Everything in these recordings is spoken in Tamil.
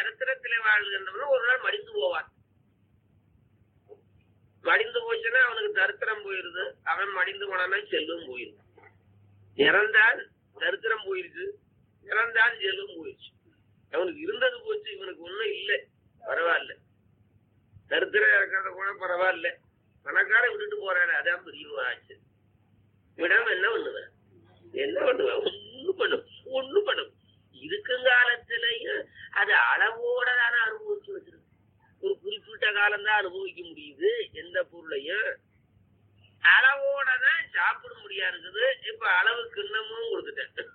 சரித்திரத்திலே வாழ்கின்றவன் ஒரு நாள் மடிந்து போவான் மடிந்து போச்சுன்னா அவனுக்கு தரித்திரம் போயிருது அவன் மடிந்து போனான்னா செல்வம் போயிருது இறந்தான் தரித்திரம் போயிருச்சு இறந்தான் செல்வம் போயிடுச்சு அவனுக்கு இருந்தது போச்சு இவனுக்கு ஒண்ணும் இல்லை பரவாயில்ல தரித்திரம் இறக்கிறத கூட பரவாயில்ல பணக்காரன் விட்டுட்டு போறாரு அதான் பெரிய ஆச்சு விடாம என்ன பண்ணுவேன் என்ன பண்ணுவேன் ஒண்ணும் பண்ணும் ஒண்ணும் பண்ணும் இருக்கும் காலத்திலையும் அது அளவோட தானே அனுபவிச்சு வச்சிருக்கு ஒரு குறிப்பிட்ட காலம் தான் அனுபவிக்க முடியுது எந்த பொருளையும் அளவோட தான் சாப்பிட முடியா இருக்குது இப்ப அளவுக்கு இன்னமும் கொடுத்துட்டேன்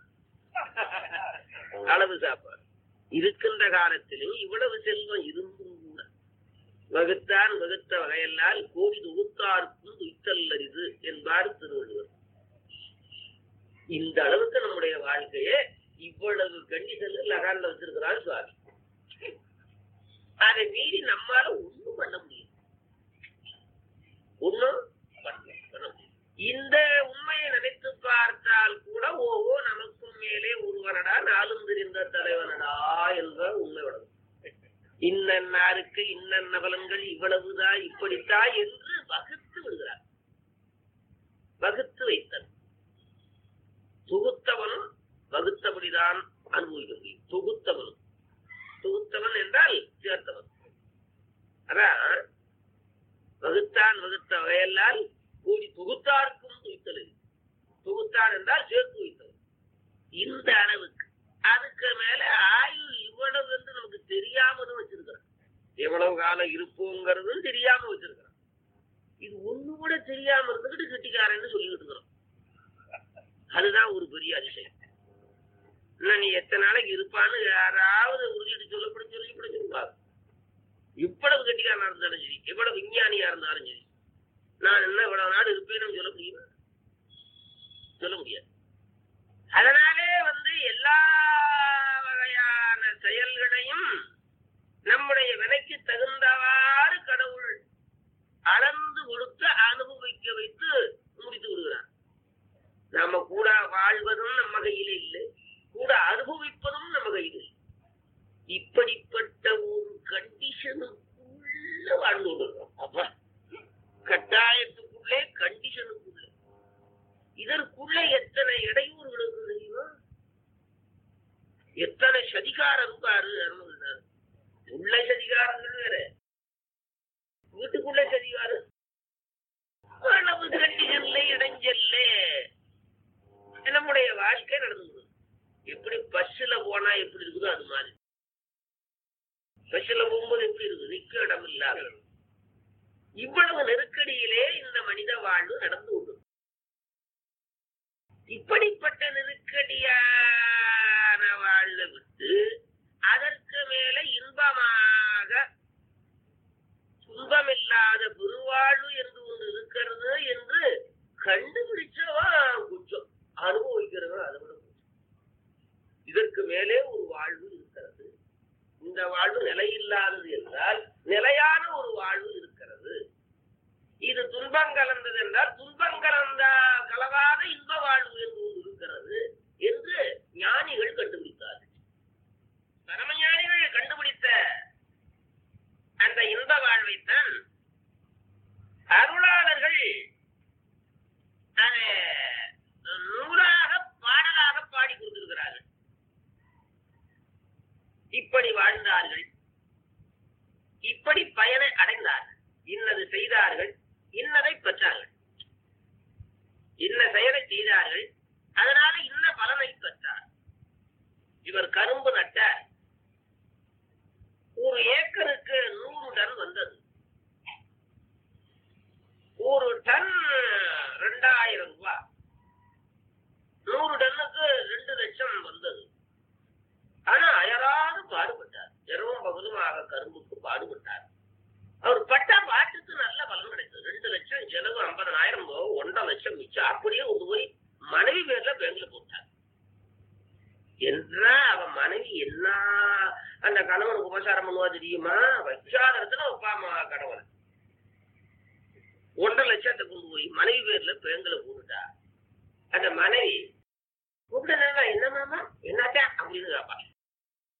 அளவு சாப்பாடு இருக்கின்ற காலத்திலும் இவ்வளவு செல்வம் இருந்தும் கூட வகுத்தான் வகுத்த வகையெல்லாம் கோடி தொகுத்தார்க்கும் துய்த்தல் அரிது என்பார் திருவள்ளுவர் இந்த அளவுக்கு நம்முடைய வாழ்க்கையே இவ்வளவு கண்டிஷன்ல லகான்ல வச்சிருக்கிறார் சுவாமி அதை மீறி நம்மால ஒண்ணும் பண்ண முடியும் ஒண்ணும் பண்ண பண்ண முடியும் இந்த உண்மையை நினைத்து பார்த்தால் கூட ஓஹோ நமக்கும் மேலே ஒருவனடா நாளும் தெரிந்த தலைவனடா என்ற உண்மை வளரும் இன்னன்னாருக்கு இன்னன்ன பலன்கள் இவ்வளவுதான் இப்படித்தான் என்று வகுத்து விடுகிறார் வகுத்து வைத்தல் தொகுத்தவனும் வகுத்தபடிதான் அனுபவிக்க முடியும் தொகுத்தவனும் தொகுத்தவன் என்றால் சேர்த்தவன் அதான் வகுத்தான் வகுத்த வகையெல்லாம் கூடி தொகுத்தார்க்கும் துய்த்தல் தொகுத்தான் என்றால் சேர்த்து வைத்தவன் இந்த அளவுக்கு அதுக்கு மேல ஆயுள் இவ்வளவு என்று நமக்கு தெரியாமலும் வச்சிருக்கிறான் எவ்வளவு காலம் இருப்போங்கிறதும் தெரியாம வச்சிருக்கிறான் இது ஒண்ணு கூட தெரியாம இருந்துகிட்டு கெட்டிக்காரன்னு சொல்லிட்டு இருக்கிறோம் அதுதான் ஒரு பெரிய அதிசயம் இன்னும் நீ எத்தனை நாளைக்கு இருப்பான்னு யாராவது உறுதிட்டு சொல்லப்பட சொல்லி கூட சொல்லுவாங்க இவ்வளவு கெட்டிக்காரனா இருந்தாலும் சரி எவ்வளவு விஞ்ஞானியா இருந்தாலும் சரி நான் என்ன இவ்வளவு நாடு இருப்பேன்னு சொல்ல முடியுமா சொல்ல முடியாது அதனாலே வந்து எல்லா வகையான செயல்களையும் நம்முடைய விலைக்கு தகுந்தவாறு கடவுள் அளந்து கொடுத்து அனுபவிக்க வைத்து முடித்து விடுகிறார் நாம கூட வாழ்வதும் நம்ம கையில இல்லை கூட அனுபவிப்பதும் நம்ம கையில் இல்லை இப்படிப்பட்ட ஒரு கண்டிஷனுக்குள்ள வாழ்ந்து கொண்டிருக்கோம் அப்ப கட்டாயத்துக்குள்ளே கண்டிஷனுக்குள்ளே இதற்குள்ள எத்தனை இடையூறுகள் இருக்கு தெரியுமா எத்தனை சதிகாரம் இருப்பாரு அருமகிருஷ்ணர் உள்ள சதிகாரங்கள் வேற வீட்டுக்குள்ள சதிகாரம் அளவு கண்டிஷன்ல இடைஞ்சல்ல நம்முடைய வாழ்க்கை நடந்து எப்படி பஸ்ல போனா எப்படி இருக்குதோ அது மாதிரி பஸ்ல போகும்போது எப்படி இருக்குது நிக்க இடம் இல்லாத இவ்வளவு நெருக்கடியிலே இந்த மனித வாழ்வு நடந்து கொண்டு இப்படிப்பட்ட நெருக்கடியான வாழ்வை விட்டு அதற்கு மேல இன்பமாக துன்பமில்லாத பெருவாழ்வு என்று ஒன்று இருக்கிறது என்று கண்டுபிடிச்சவா குற்றம் அனுபவிக்கிறவன் அதை விட குற்றம் இதற்கு மேலே ஒரு வாழ்வு இருக்கிறது இந்த வாழ்வு நிலையில்லாதது என்றால் நிலையான ஒரு வாழ்வு இருக்கிறது இது துன்பம் கலந்தது என்றால் துன்பம் கலந்த கலவாத இன்ப வாழ்வு என்று ஒன்று இருக்கிறது என்று ஞானிகள் கண்டுபிடித்தார்கள் பரமஞானிகள் கண்டுபிடித்த அந்த இன்ப வாழ்வைத்தான் அருளாளர்கள் அதை நூலாக பாடலாக பாடி கொடுத்திருக்கிறார்கள் இப்படி வாழ்ந்தார்கள் இப்படி பயனை அடைந்தார்கள் இன்னது செய்தார்கள் இன்னதை பெற்றார்கள் இன்ன செயலை செய்தார்கள் அதனால இன்ன பலனை பெற்றார் இவர் கரும்பு நட்டார் ஒரு ஏக்கருக்கு நூறு டன் வந்தது ஒரு டன் ரெண்டாயிரம் ரூபாய் நூறு டன்னுக்கு ரெண்டு லட்சம் வந்தது ஆனா அயராது பாடுபட்டார் இரவும் பகலுமாக கரும்புக்கு பாடுபட்டார் அவர் பட்ட பாட்டுக்கு நல்ல பலன் கிடைத்தது ரெண்டு லட்சம் செலவு ஐம்பதனாயிரம் போக ஒன்றரை லட்சம் மிச்சம் அப்படியே கொண்டு போய் மனைவி பேர்ல பேங்க்ல போட்டார் என்றா அவன் மனைவி என்ன அந்த கணவனுக்கு உபசாரம் பண்ணுவா தெரியுமா வச்சாத இடத்துல வைப்பாமா கணவன் ஒன்றரை லட்சத்தை கொண்டு போய் மனைவி பேர்ல பேங்க்ல போட்டுட்டா அந்த மனைவி கூப்பிட்டு என்ன மாமா என்னட்டா அப்படின்னு கேட்பான்